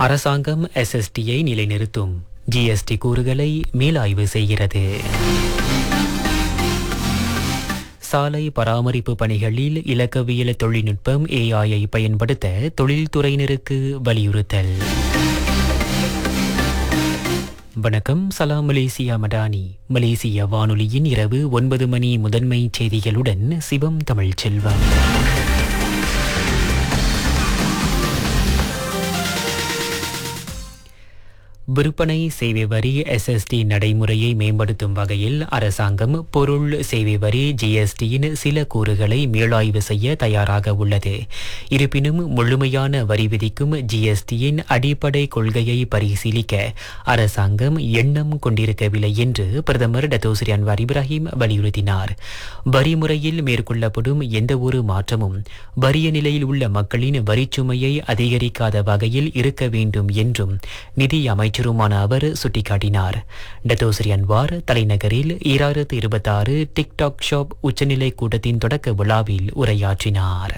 அரசாங்கம் எஸ்எஸ்டியை நிலைநிறுத்தும் ஜிஎஸ்டி கூறுகளை மீளாய்வு செய்கிறது சாலை பராமரிப்பு பணிகளில் இலக்கவியல் தொழில்நுட்பம் ஏஐயை பயன்படுத்த தொழில்துறையினருக்கு வலியுறுத்தல் வணக்கம் சலாம் மலேசியா மடானி மலேசிய வானொலியின் இரவு ஒன்பது மணி முதன்மை செய்திகளுடன் சிவம் தமிழ் செல்வம் விற்பனை சேவை வரி எஸ்எஸ்டி நடைமுறையை மேம்படுத்தும் வகையில் அரசாங்கம் பொருள் சேவை வரி ஜிஎஸ்டியின் சில கூறுகளை மீளாய்வு செய்ய தயாராக உள்ளது இருப்பினும் முழுமையான வரி விதிக்கும் ஜிஎஸ்டியின் அடிப்படை கொள்கையை பரிசீலிக்க அரசாங்கம் எண்ணம் கொண்டிருக்கவில்லை என்று பிரதமர் டத்தோஸ்ரீ அன்வார் இப்ராஹிம் வலியுறுத்தினார் வரி முறையில் மேற்கொள்ளப்படும் எந்தவொரு மாற்றமும் வறிய நிலையில் உள்ள மக்களின் வரிச்சுமையை அதிகரிக்காத வகையில் இருக்க வேண்டும் என்றும் நிதி அமைச்சர் அமைச்சருமான அவர் சுட்டிக்காட்டினார் டத்தோஸ்ரீ அன்வார் தலைநகரில் ஈராயிரத்து இருபத்தாறு டிக்டாக் ஷாப் உச்சநிலை கூட்டத்தின் தொடக்க விழாவில் உரையாற்றினார்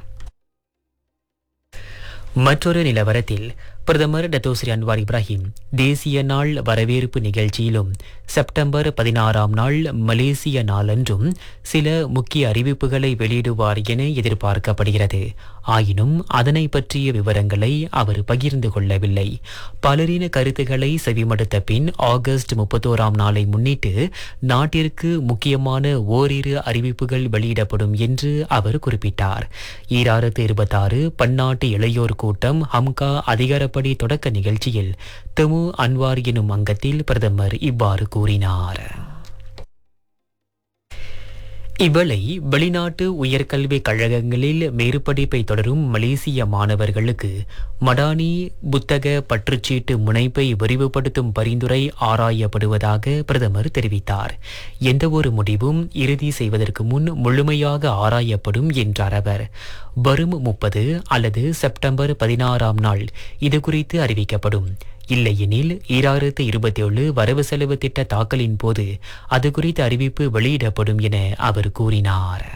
மற்றொரு நிலவரத்தில் பிரதமர் டத்தோஸ்ரீ அன்வார் இப்ராஹிம் தேசிய நாள் வரவேற்பு நிகழ்ச்சியிலும் செப்டம்பர் பதினாறாம் நாள் மலேசிய நாளன்றும் சில முக்கிய அறிவிப்புகளை வெளியிடுவார் என எதிர்பார்க்கப்படுகிறது ஆயினும் அதனை பற்றிய விவரங்களை அவர் பகிர்ந்து கொள்ளவில்லை பலரின் கருத்துக்களை செவிமடுத்த பின் ஆகஸ்ட் முப்பத்தோராம் நாளை முன்னிட்டு நாட்டிற்கு முக்கியமான ஓரிரு அறிவிப்புகள் வெளியிடப்படும் என்று அவர் குறிப்பிட்டார் ஈராயிரத்து இருபத்தாறு பன்னாட்டு இளையோர் கூட்டம் ஹம்கா அதிகார படி தொடக்க நிகழ்ச்சியில் தெமு அன்வார் எனும் அங்கத்தில் பிரதமர் இவ்வாறு கூறினார் இவளை வெளிநாட்டு உயர்கல்விக் கழகங்களில் மேற்படிப்பை தொடரும் மலேசிய மாணவர்களுக்கு மடானி புத்தக பற்றுச்சீட்டு முனைப்பை விரிவுபடுத்தும் பரிந்துரை ஆராயப்படுவதாக பிரதமர் தெரிவித்தார் எந்தவொரு முடிவும் இறுதி செய்வதற்கு முன் முழுமையாக ஆராயப்படும் என்றார் அவர் வரும் முப்பது அல்லது செப்டம்பர் பதினாறாம் நாள் இதுகுறித்து அறிவிக்கப்படும் இல்லையெனில் ஈராயிரத்து இருபத்தி ஏழு வரவு செலவு திட்ட தாக்கலின் போது அது குறித்த அறிவிப்பு வெளியிடப்படும் என அவர் கூறினார்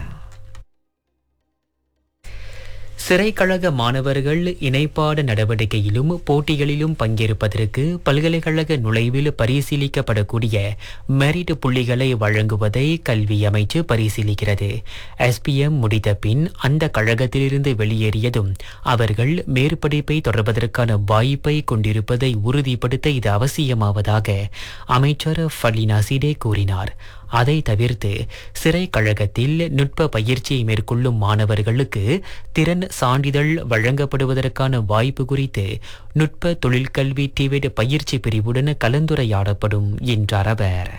சிறைக்கழக மாணவர்கள் இணைப்பாட நடவடிக்கையிலும் போட்டிகளிலும் பங்கேற்பதற்கு பல்கலைக்கழக நுழைவில் பரிசீலிக்கப்படக்கூடிய மெரிட் புள்ளிகளை வழங்குவதை கல்வி அமைச்சு பரிசீலிக்கிறது எஸ்பிஎம் முடித்த பின் அந்த கழகத்திலிருந்து வெளியேறியதும் அவர்கள் மேற்படிப்பை தொடர்வதற்கான வாய்ப்பை கொண்டிருப்பதை உறுதிப்படுத்த இது அவசியமாவதாக அமைச்சர் ஃபர்லினா சிடே கூறினார் அதை தவிர்த்து சிறை கழகத்தில் நுட்ப பயிற்சியை மேற்கொள்ளும் மாணவர்களுக்கு திறன் சான்றிதழ் வழங்கப்படுவதற்கான வாய்ப்பு குறித்து நுட்ப தொழிற்கல்வி டிவிட் பயிற்சி பிரிவுடன் கலந்துரையாடப்படும் என்றார் அவர்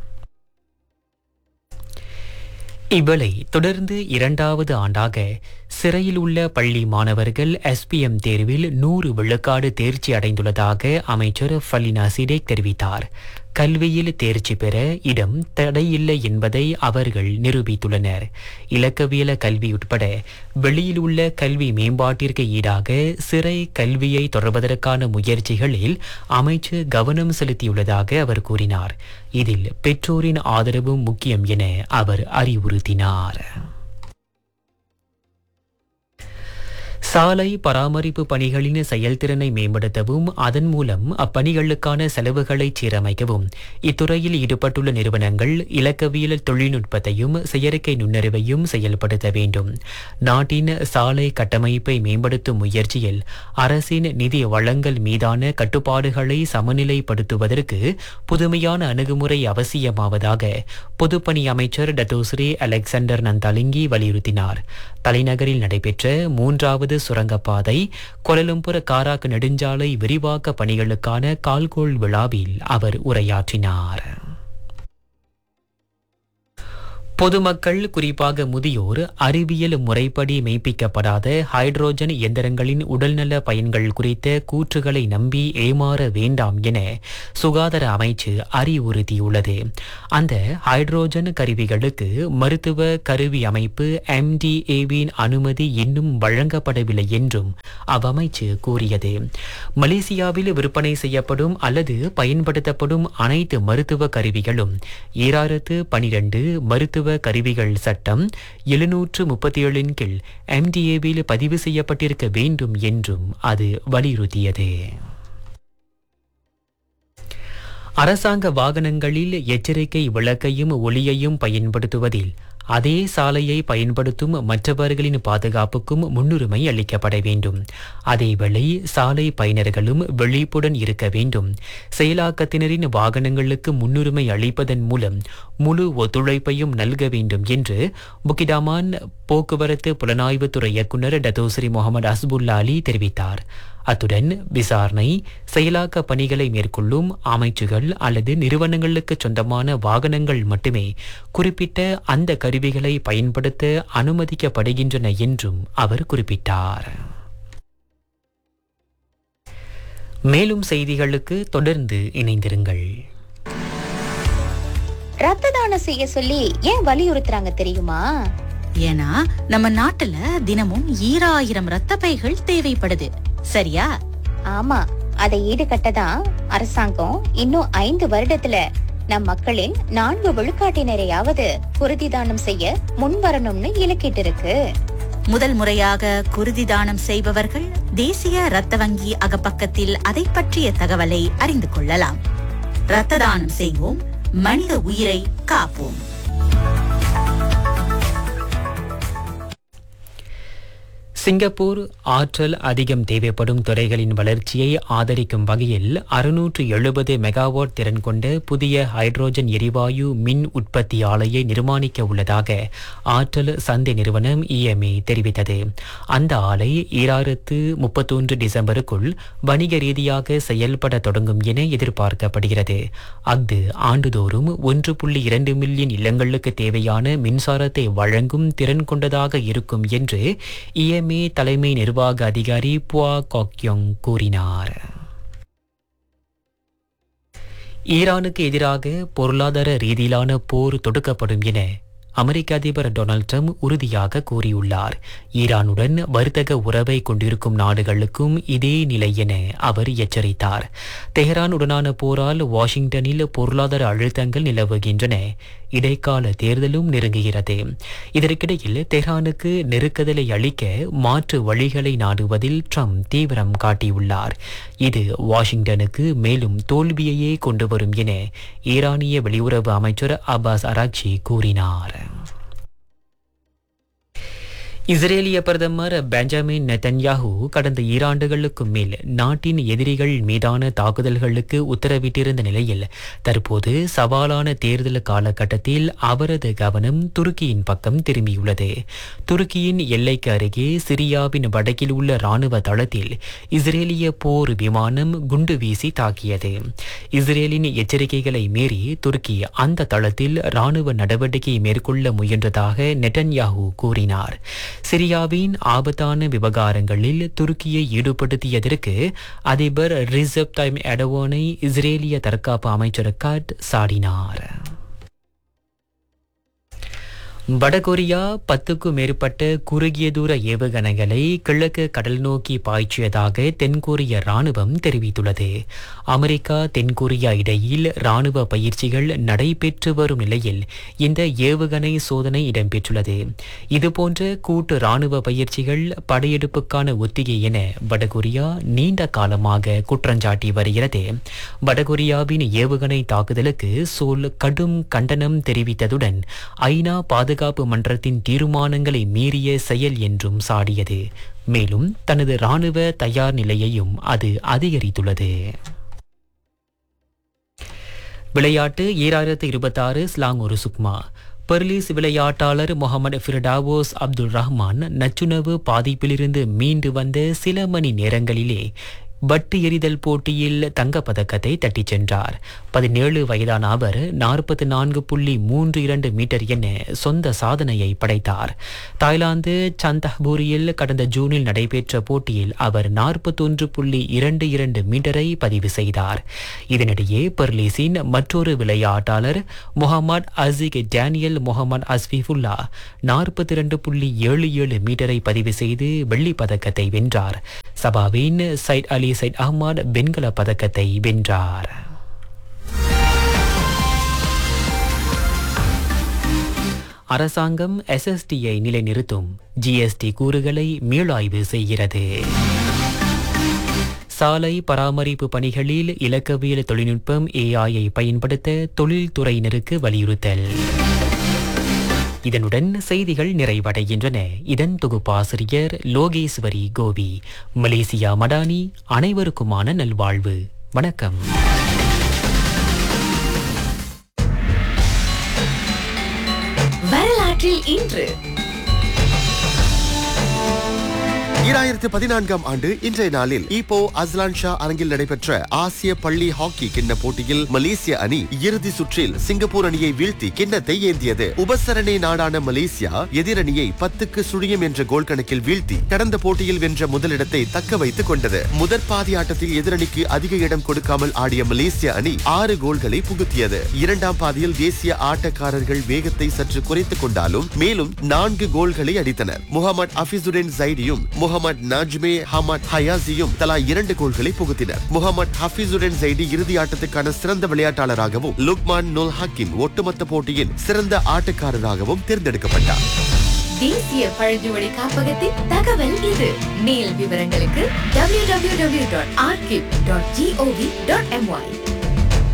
இவளை தொடர்ந்து இரண்டாவது ஆண்டாக சிறையில் உள்ள பள்ளி மாணவர்கள் எஸ்பிஎம் தேர்வில் நூறு விழுக்காடு தேர்ச்சி அடைந்துள்ளதாக அமைச்சர் ஃபலினா சிடேக் தெரிவித்தார் கல்வியில் தேர்ச்சி பெற இடம் தடையில்லை என்பதை அவர்கள் நிரூபித்துள்ளனர் இலக்கவியல கல்வி உட்பட வெளியில் உள்ள கல்வி மேம்பாட்டிற்கு ஈடாக சிறை கல்வியை தொடர்வதற்கான முயற்சிகளில் அமைச்சு கவனம் செலுத்தியுள்ளதாக அவர் கூறினார் இதில் பெற்றோரின் ஆதரவும் முக்கியம் என அவர் அறிவுறுத்தினார் சாலை பராமரிப்பு பணிகளின் செயல்திறனை மேம்படுத்தவும் அதன் மூலம் அப்பணிகளுக்கான செலவுகளை சீரமைக்கவும் இத்துறையில் ஈடுபட்டுள்ள நிறுவனங்கள் இலக்கவியல் தொழில்நுட்பத்தையும் செயற்கை நுண்ணறிவையும் செயல்படுத்த வேண்டும் நாட்டின் சாலை கட்டமைப்பை மேம்படுத்தும் முயற்சியில் அரசின் நிதி வளங்கள் மீதான கட்டுப்பாடுகளை சமநிலைப்படுத்துவதற்கு புதுமையான அணுகுமுறை அவசியமாவதாக பொதுப்பணி அமைச்சர் டத்தோஸ்ரீ அலெக்சாண்டர் நந்தாலிங்கி வலியுறுத்தினார் தலைநகரில் நடைபெற்ற மூன்றாவது சுரங்கப்பாதை கொலலும்புர காராக் நெடுஞ்சாலை விரிவாக்க பணிகளுக்கான கால்கோள் விழாவில் அவர் உரையாற்றினார் பொதுமக்கள் குறிப்பாக முதியோர் அறிவியல் முறைப்படி மெய்ப்பிக்கப்படாத ஹைட்ரோஜன் இயந்திரங்களின் உடல்நல பயன்கள் குறித்த கூற்றுகளை நம்பி ஏமாற வேண்டாம் என சுகாதார அமைச்சு அறிவுறுத்தியுள்ளது அந்த ஹைட்ரோஜன் கருவிகளுக்கு மருத்துவ கருவி அமைப்பு எம்டிஏவின் அனுமதி இன்னும் வழங்கப்படவில்லை என்றும் அவ்வமைச்சு கூறியது மலேசியாவில் விற்பனை செய்யப்படும் அல்லது பயன்படுத்தப்படும் அனைத்து மருத்துவ கருவிகளும் ஈராயிரத்து பனிரெண்டு மருத்துவ ராணுவ கருவிகள் சட்டம் எழுநூற்று முப்பத்தி ஏழின் கீழ் எம்டிஏவில் பதிவு செய்யப்பட்டிருக்க வேண்டும் என்றும் அது வலியுறுத்தியது அரசாங்க வாகனங்களில் எச்சரிக்கை விளக்கையும் ஒளியையும் பயன்படுத்துவதில் அதே சாலையை பயன்படுத்தும் மற்றவர்களின் பாதுகாப்புக்கும் முன்னுரிமை அளிக்கப்பட வேண்டும் அதேவேளை சாலை பயனர்களும் விழிப்புடன் இருக்க வேண்டும் செயலாக்கத்தினரின் வாகனங்களுக்கு முன்னுரிமை அளிப்பதன் மூலம் முழு ஒத்துழைப்பையும் நல்க வேண்டும் என்று புக்கிடாமான் போக்குவரத்து புலனாய்வுத்துறை இயக்குநர் டத்தோஸ்ரீ முகமது அஸ்புல்லா அலி தெரிவித்தார் அத்துடன் விசாரணை செயலாக்க பணிகளை மேற்கொள்ளும் அமைச்சுகள் அல்லது நிறுவனங்களுக்கு சொந்தமான வாகனங்கள் மட்டுமே குறிப்பிட்ட அந்த கருவிகளை பயன்படுத்த அனுமதிக்கப்படுகின்றன என்றும் அவர் குறிப்பிட்டார் மேலும் செய்திகளுக்கு தொடர்ந்து இணைந்திருங்கள் ரத்த தானம் செய்ய சொல்லி ஏன் வலியுறுத்துறாங்க தெரியுமா ஏன்னா நம்ம நாட்டுல தினமும் ஈராயிரம் ரத்த பைகள் தேவைப்படுது சரியா ஆமா அதை ஈடுகட்ட தான் அரசாங்கம் இன்னும் ஐந்து வருடத்துல நம் மக்களின் நான்கு விழுக்காட்டினரையாவது குருதி தானம் செய்ய முன் வரணும்னு இலக்கிட்டு இருக்கு முதல் முறையாக குருதி தானம் செய்பவர்கள் தேசிய ரத்த வங்கி அகப்பக்கத்தில் அதை பற்றிய தகவலை அறிந்து கொள்ளலாம் ரத்த தானம் செய்வோம் மனித உயிரை காப்போம் சிங்கப்பூர் ஆற்றல் அதிகம் தேவைப்படும் துறைகளின் வளர்ச்சியை ஆதரிக்கும் வகையில் அறுநூற்று எழுபது மெகாவாட் திறன் கொண்ட புதிய ஹைட்ரோஜன் எரிவாயு மின் உற்பத்தி ஆலையை நிர்மாணிக்க உள்ளதாக ஆற்றல் சந்தை நிறுவனம் இஎம்ஏ தெரிவித்தது அந்த ஆலை ஈராயிரத்து முப்பத்தொன்று டிசம்பருக்குள் வணிக ரீதியாக செயல்பட தொடங்கும் என எதிர்பார்க்கப்படுகிறது அஃது ஆண்டுதோறும் ஒன்று புள்ளி இரண்டு மில்லியன் இல்லங்களுக்கு தேவையான மின்சாரத்தை வழங்கும் திறன் கொண்டதாக இருக்கும் என்று இஎம்ஏ தலைமை நிர்வாக அதிகாரி புவா காக்யோங் கூறினார் ஈரானுக்கு எதிராக பொருளாதார ரீதியிலான போர் தொடுக்கப்படும் என அமெரிக்க அதிபர் டொனால்ட் ட்ரம்ப் உறுதியாக கூறியுள்ளார் ஈரானுடன் வர்த்தக உறவை கொண்டிருக்கும் நாடுகளுக்கும் இதே நிலை என அவர் எச்சரித்தார் தெஹ்ரானுடனான போரால் வாஷிங்டனில் பொருளாதார அழுத்தங்கள் நிலவுகின்றன இடைக்கால தேர்தலும் நெருங்குகிறது இதற்கிடையில் தெஹ்ரானுக்கு நெருக்குதலை அளிக்க மாற்று வழிகளை நாடுவதில் ட்ரம்ப் தீவிரம் காட்டியுள்ளார் இது வாஷிங்டனுக்கு மேலும் தோல்வியையே கொண்டு வரும் என ஈரானிய வெளியுறவு அமைச்சர் அப்பாஸ் அராக்சி கூறினார் இஸ்ரேலிய பிரதமர் பெஞ்சமின் நெத்தன்யாஹூ கடந்த ஈராண்டுகளுக்கு மேல் நாட்டின் எதிரிகள் மீதான தாக்குதல்களுக்கு உத்தரவிட்டிருந்த நிலையில் தற்போது சவாலான தேர்தல் காலகட்டத்தில் அவரது கவனம் துருக்கியின் பக்கம் திரும்பியுள்ளது துருக்கியின் எல்லைக்கு அருகே சிரியாவின் வடக்கில் உள்ள ராணுவ தளத்தில் இஸ்ரேலிய போர் விமானம் குண்டு வீசி தாக்கியது இஸ்ரேலின் எச்சரிக்கைகளை மீறி துருக்கி அந்த தளத்தில் ராணுவ நடவடிக்கை மேற்கொள்ள முயன்றதாக நெட்டன்யாஹூ கூறினார் சிரியாவின் ஆபத்தான விவகாரங்களில் துருக்கியை ஈடுபடுத்தியதற்கு அதிபர் ரிசப் டைம் எடவோனை இஸ்ரேலிய தற்காப்பு அமைச்சர் காட் சாடினார் வடகொரியா பத்துக்கும் மேற்பட்ட குறுகிய தூர ஏவுகணைகளை கிழக்கு கடல் நோக்கி பாய்ச்சியதாக தென்கொரிய ராணுவம் தெரிவித்துள்ளது அமெரிக்கா தென்கொரியா இடையில் ராணுவ பயிற்சிகள் நடைபெற்று வரும் நிலையில் இந்த ஏவுகணை சோதனை இடம்பெற்றுள்ளது இதுபோன்ற கூட்டு ராணுவ பயிற்சிகள் படையெடுப்புக்கான ஒத்திகை என வடகொரியா நீண்ட காலமாக குற்றஞ்சாட்டி வருகிறது வடகொரியாவின் ஏவுகணை தாக்குதலுக்கு சோல் கடும் கண்டனம் தெரிவித்ததுடன் ஐநா பாதுகாப்பு மன்றத்தின் தீர்மானங்களை மீறிய செயல் என்றும் சாடியது மேலும் தனது ராணுவ தயார் நிலையையும் அது அதிகரித்துள்ளது விளையாட்டு ஈராயிரத்து இருபத்தாறு ஸ்லாங் ஒரு சுக்மா பெர்லிஸ் விளையாட்டாளர் முகமது ஃபிர்டாவோஸ் அப்துல் ரஹ்மான் நச்சுணவு பாதிப்பிலிருந்து மீண்டு வந்த சில மணி நேரங்களிலே வட்டு எறிதல் போட்டியில் தங்கப்பதக்கத்தை தட்டிச் சென்றார் பதினேழு வயதான அவர் நாற்பத்தி நான்கு புள்ளி மூன்று இரண்டு மீட்டர் என சொந்த சாதனையை படைத்தார் தாய்லாந்து சந்தஹ்பூரியில் கடந்த ஜூனில் நடைபெற்ற போட்டியில் அவர் நாற்பத்தொன்று புள்ளி இரண்டு இரண்டு மீட்டரை பதிவு செய்தார் இதனிடையே பெர்லிஸின் மற்றொரு விளையாட்டாளர் Muhammad Asyiq Daniel Muhammad Asfiffullah நாற்பத்தி இரண்டு புள்ளி ஏழு ஏழு மீட்டரை பதிவு செய்து வெள்ளிப் பதக்கத்தை வென்றார் சபாவின் சைட் அலி சைட் அஹ்மத் வெண்கல பதக்கத்தை வென்றார் அரசாங்கம் எஸ்எஸ்டியை நிலைநிறுத்தும் ஜிஎஸ்டி கூறுகளை மீளாய்வு செய்கிறது சாலை பராமரிப்பு பணிகளில் இலக்கவியல் தொழில்நுட்பம் ஏஐயை பயன்படுத்த தொழில்துறையினருக்கு வலியுறுத்தல் இதனுடன் செய்திகள் நிறைவடைகின்றன இதன் தொகுப்பாசிரியர் லோகேஸ்வரி கோபி மலேசியா மடானி அனைவருக்குமான நல்வாழ்வு வணக்கம் வரலாற்றில் இன்று ஈராயிரத்து பதினான்காம் ஆண்டு இன்றைய நாளில் இப்போ அஸ்லான் ஷா அரங்கில் நடைபெற்ற ஆசிய பள்ளி ஹாக்கி கிண்ண போட்டியில் மலேசிய அணி இறுதி சுற்றில் சிங்கப்பூர் அணியை வீழ்த்தி கிண்ணத்தை ஏந்தியது உபசரணை நாடான மலேசியா எதிரணியை பத்துக்கு சுழியம் என்ற கோல் கணக்கில் வீழ்த்தி கடந்த போட்டியில் வென்ற முதலிடத்தை தக்க வைத்துக் கொண்டது முதற் பாதி ஆட்டத்தில் எதிரணிக்கு அதிக இடம் கொடுக்காமல் ஆடிய மலேசிய அணி ஆறு கோல்களை புகுத்தியது இரண்டாம் பாதியில் தேசிய ஆட்டக்காரர்கள் வேகத்தை சற்று குறைத்துக் கொண்டாலும் மேலும் நான்கு கோல்களை அடித்தனர் முகமது அபிசுடன் ஜைடியும் முகமது நஜ்மே ஹமத் ஹயாசியும் தலா இரண்டு கோல்களை புகுத்தினர் முகமது ஹபிசுடன் ஜைடி இறுதி ஆட்டத்துக்கான சிறந்த விளையாட்டாளராகவும் லுக்மான் நுல் ஹக்கின் ஒட்டுமொத்த போட்டியின் சிறந்த ஆட்டக்காரராகவும் தேர்ந்தெடுக்கப்பட்டார் தேசிய பழங்குடி காப்பகத்தின் தகவல் இது மேல் விவரங்களுக்கு www.archive.gov.my